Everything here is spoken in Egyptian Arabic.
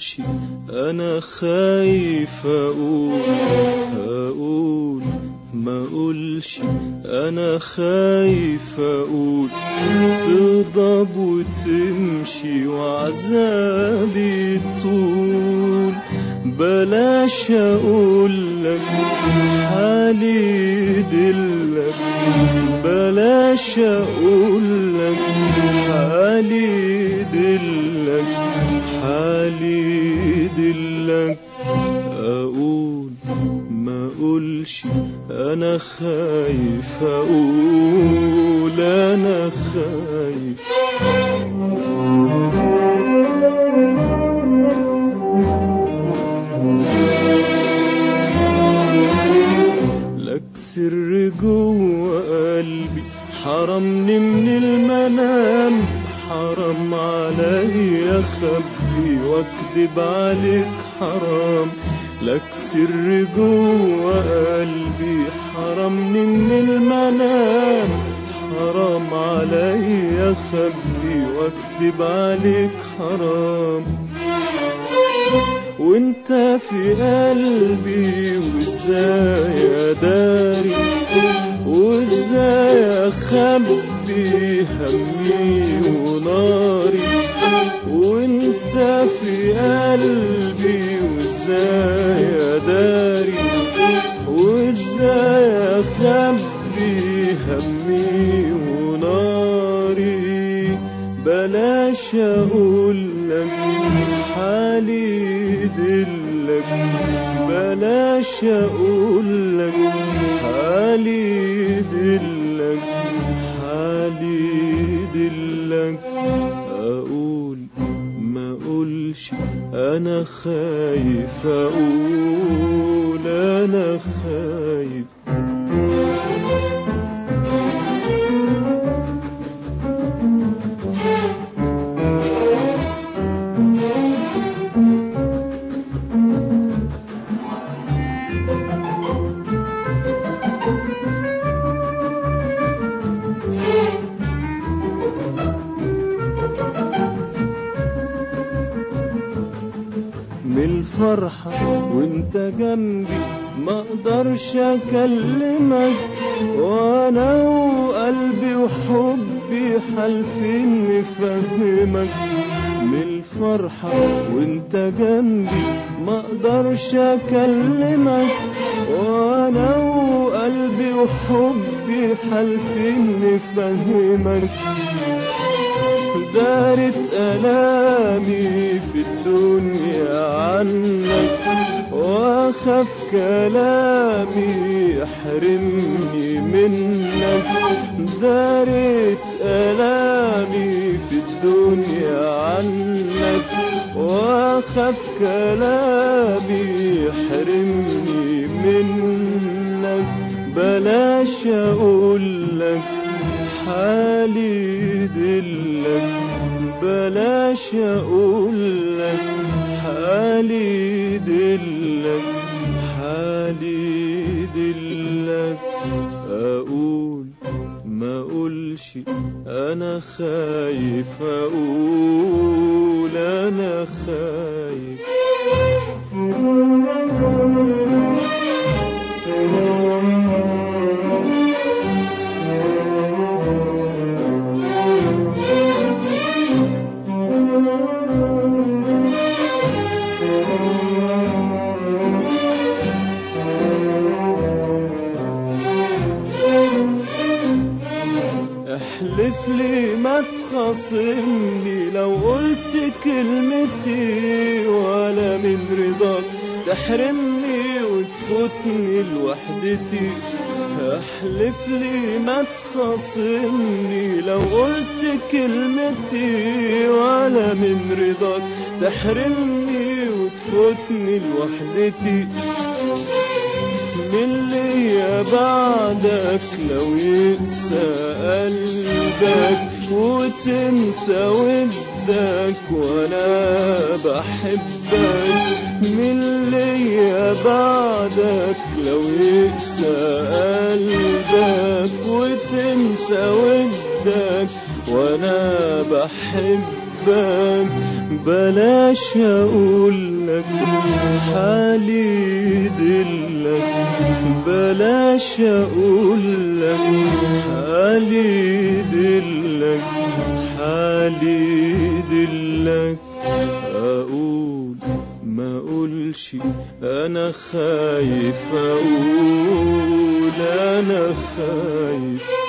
اقولش انا خايف اقول اقول ما اقولش انا خايف اقول تغضب وتمشي وعذابي طول بلاش اقول لك حالي دلك بلاش اقول لك حالي دلك حالي دلك اقول ما اقولش انا خايف اقول انا خايف لك سر جوه قلبي حرمني من المنام حرام عليا اخبي واكدب عليك حرام لك سر جوه قلبي حرمني من المنام حرام عليا اخبي واكدب عليك حرام وانت في قلبي وازاي اداري وازاي اخبي همي وناري وانت في قلبي وازاي اداري وازاي اخبي همي وناري بلاش اقول لك حالي دلك بلاش اقول لك حالي دلك حالي دلك اقول ما اقولش انا خايف اقول انا خايف من الفرحة وانت جنبي ما اقدرش اكلمك وانا وقلبي وحبي حالفين نفهمك من الفرحة وانت جنبي ما اقدرش اكلمك وانا وقلبي وحبي حالفين نفهمك دارت ألامي في الدنيا عنك وأخاف كلامي يحرمني منك دارت ألامي في الدنيا عنك وأخاف كلامي يحرمني منك بلاش أقول لك حالي دلك بلاش اقول لك حالي دلك حالي دلك اقول ما اقولش انا خايف اقول انا خايف احلف لي ما تخاصمني لو قلت كلمتي ولا من رضاك تحرمني وتفوتني لوحدتي احلف لي ما تخاصمني لو قلت كلمتي ولا من رضاك تحرمني وتفوتني لوحدتي من ليا بعدك لو يقسى قلبك وتنسى ودك وانا بحبك من ليا بعدك لو يقسى قلبك وتنسى ودك وانا بحبك قلبك بلاش اقولك حالي يدلك بلاش اقولك حالي يدلك حالي يدلك اقول ما اقولش انا خايف اقول انا خايف